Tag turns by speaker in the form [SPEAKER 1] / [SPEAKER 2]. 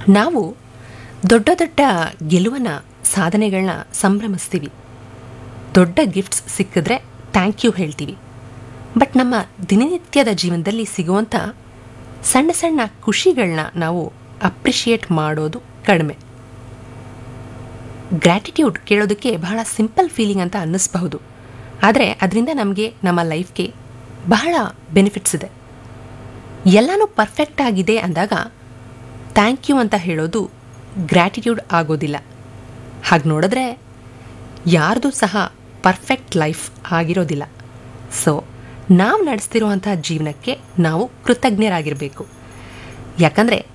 [SPEAKER 1] ನಾವು ದೊಡ್ಡ ದೊಡ್ಡ ಗೆಲುವನ್ನ ಸಾಧನೆಗಳನ್ನ ಸಂಭ್ರಮಿಸ್ತೀವಿ ದೊಡ್ಡ ಗಿಫ್ಟ್ಸ್ ಸಿಕ್ಕಿದ್ರೆ ಥ್ಯಾಂಕ್ ಯು ಹೇಳ್ತೀವಿ ಬಟ್ ನಮ್ಮ ದಿನನಿತ್ಯದ ಜೀವನದಲ್ಲಿ ಸಿಗುವಂಥ ಸಣ್ಣ ಸಣ್ಣ ಖುಷಿಗಳನ್ನ ನಾವು ಅಪ್ರಿಷಿಯೇಟ್ ಮಾಡೋದು ಕಡಿಮೆ ಗ್ರ್ಯಾಟಿಟ್ಯೂಡ್ ಕೇಳೋದಕ್ಕೆ ಬಹಳ ಸಿಂಪಲ್ ಫೀಲಿಂಗ್ ಅಂತ ಅನ್ನಿಸ್ಬಹುದು ಆದರೆ ಅದರಿಂದ ನಮಗೆ ನಮ್ಮ ಲೈಫ್ಗೆ ಬಹಳ ಬೆನಿಫಿಟ್ಸ್ ಇದೆ ಎಲ್ಲನೂ ಪರ್ಫೆಕ್ಟ್ ಆಗಿದೆ ಅಂದಾಗ ಥ್ಯಾಂಕ್ ಯು ಅಂತ ಹೇಳೋದು ಗ್ರ್ಯಾಟಿಟ್ಯೂಡ್ ಆಗೋದಿಲ್ಲ ಹಾಗೆ ನೋಡಿದ್ರೆ ಯಾರ್ದು ಸಹ ಪರ್ಫೆಕ್ಟ್ ಲೈಫ್ ಆಗಿರೋದಿಲ್ಲ ಸೊ ನಾವು ನಡೆಸ್ತಿರುವಂಥ ಜೀವನಕ್ಕೆ ನಾವು ಕೃತಜ್ಞರಾಗಿರಬೇಕು ಯಾಕಂದರೆ